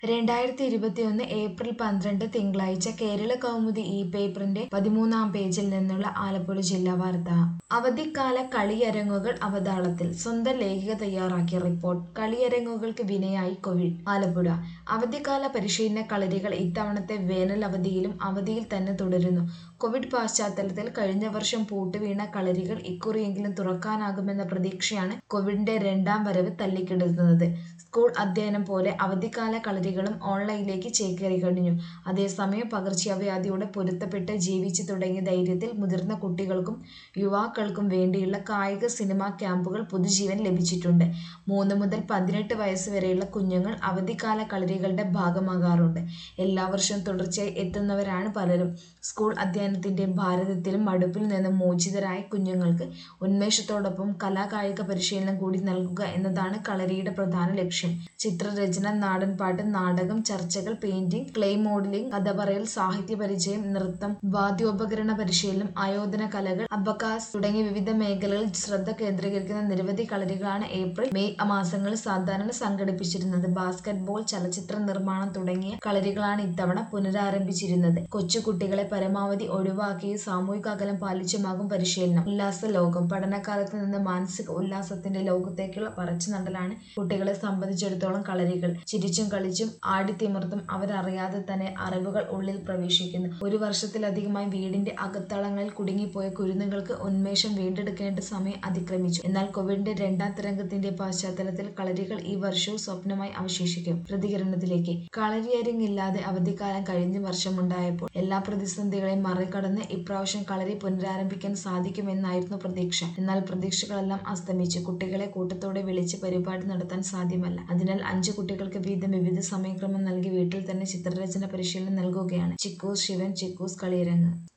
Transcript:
രണ്ടായിരത്തി ഇരുപത്തിയൊന്ന് ഏപ്രിൽ പന്ത്രണ്ട് തിങ്കളാഴ്ച കേരള കൗമുദി ഈ പേപ്പറിന്റെ പതിമൂന്നാം പേജിൽ നിന്നുള്ള ആലപ്പുഴ ജില്ലാ വാർത്ത അവധിക്കാല കളിയരങ്ങുകൾ അവതാളത്തിൽ സ്വന്തം ലേഖിക തയ്യാറാക്കിയ റിപ്പോർട്ട് കളിയരങ്ങുകൾക്ക് വിനയായി കോവിഡ് ആലപ്പുഴ അവധിക്കാല പരിശീലന കളരികൾ ഇത്തവണത്തെ വേനൽ അവധിയിലും അവധിയിൽ തന്നെ തുടരുന്നു കോവിഡ് പശ്ചാത്തലത്തിൽ കഴിഞ്ഞ വർഷം പൂട്ടുവീണ കളരികൾ ഇക്കുറിയെങ്കിലും തുറക്കാനാകുമെന്ന പ്രതീക്ഷയാണ് കോവിഡിന്റെ രണ്ടാം വരവ് തല്ലിക്കെടുത്തുന്നത് സ്കൂൾ അധ്യയനം പോലെ അവധിക്കാല കളരികളും ഓൺലൈനിലേക്ക് ചേക്കേറി കഴിഞ്ഞു അതേസമയം പകർച്ചവ്യാധിയോട് പൊരുത്തപ്പെട്ട് ജീവിച്ചു തുടങ്ങിയ ധൈര്യത്തിൽ മുതിർന്ന കുട്ടികൾക്കും യുവാക്കൾക്കും വേണ്ടിയുള്ള കായിക സിനിമാ ക്യാമ്പുകൾ പുതുജീവൻ ലഭിച്ചിട്ടുണ്ട് മൂന്ന് മുതൽ പതിനെട്ട് വയസ്സ് വരെയുള്ള കുഞ്ഞുങ്ങൾ അവധിക്കാല കളരികളുടെ ഭാഗമാകാറുണ്ട് എല്ലാ വർഷവും തുടർച്ചയായി എത്തുന്നവരാണ് പലരും സ്കൂൾ അധ്യയനത്തിൻ്റെയും ഭാരതത്തിലും മടുപ്പിൽ നിന്നും മോചിതരായ കുഞ്ഞുങ്ങൾക്ക് ഉന്മേഷത്തോടൊപ്പം കലാകായിക പരിശീലനം കൂടി നൽകുക എന്നതാണ് കളരിയുടെ പ്രധാന ലക്ഷ്യം ചിത്രരചന നാടൻപാട്ട് നാടകം ചർച്ചകൾ പെയിന്റിംഗ് ക്ലേ മോഡലിംഗ് കഥ പറയൽ സാഹിത്യ പരിചയം നൃത്തം വാദ്യോപകരണ പരിശീലനം ആയോധന കലകൾ അബക്കാസ് തുടങ്ങിയ വിവിധ മേഖലകളിൽ ശ്രദ്ധ കേന്ദ്രീകരിക്കുന്ന നിരവധി കളരികളാണ് ഏപ്രിൽ മെയ് മാസങ്ങളിൽ സാധാരണ സംഘടിപ്പിച്ചിരുന്നത് ബാസ്കറ്റ് ബോൾ ചലച്ചിത്ര നിർമ്മാണം തുടങ്ങിയ കളരികളാണ് ഇത്തവണ പുനരാരംഭിച്ചിരുന്നത് കൊച്ചുകുട്ടികളെ പരമാവധി ഒഴിവാക്കിയും സാമൂഹിക അകലം പാലിച്ചുമാകും പരിശീലനം ഉല്ലാസ ലോകം പഠനകാലത്ത് നിന്ന് മാനസിക ഉല്ലാസത്തിന്റെ ലോകത്തേക്കുള്ള പറിച്ചുനടലാണ് കുട്ടികളെ സംബന്ധിച്ചിടത്തോളം കളരികൾ ചിരിച്ചും കളിച്ചും ആടിത്തിമിർത്തും അവരറിയാതെ തന്നെ അറിവുകൾ ഉള്ളിൽ പ്രവേശിക്കുന്നു ഒരു വർഷത്തിലധികമായി വീടിന്റെ അകത്തളങ്ങളിൽ കുടുങ്ങിപ്പോയ കുരുന്നുകൾക്ക് ഉന്മേഷം വീണ്ടെടുക്കേണ്ട സമയം അതിക്രമിച്ചു എന്നാൽ കോവിഡിന്റെ രണ്ടാം തരംഗത്തിന്റെ പശ്ചാത്തലത്തിൽ കളരികൾ ഈ വർഷവും സ്വപ്നമായി അവശേഷിക്കും പ്രതികരണത്തിലേക്ക് കളരിയരങ്ങില്ലാതെ അവധിക്കാലം കഴിഞ്ഞ വർഷമുണ്ടായപ്പോൾ എല്ലാ പ്രതിസന്ധികളെയും മറികടന്ന് ഇപ്രാവശ്യം കളരി പുനരാരംഭിക്കാൻ സാധിക്കുമെന്നായിരുന്നു പ്രതീക്ഷ എന്നാൽ പ്രതീക്ഷകളെല്ലാം അസ്തമിച്ചു കുട്ടികളെ കൂട്ടത്തോടെ വിളിച്ച് പരിപാടി നടത്താൻ സാധ്യമല്ല അതിനാൽ അഞ്ചു കുട്ടികൾക്ക് വീതം വിവിധ സമയക്രമം നൽകി വീട്ടിൽ തന്നെ ചിത്രരചന പരിശീലനം നൽകുകയാണ് ചിക്കൂസ് ശിവൻ ചിക്കൂസ് കളിയരങ്ങ്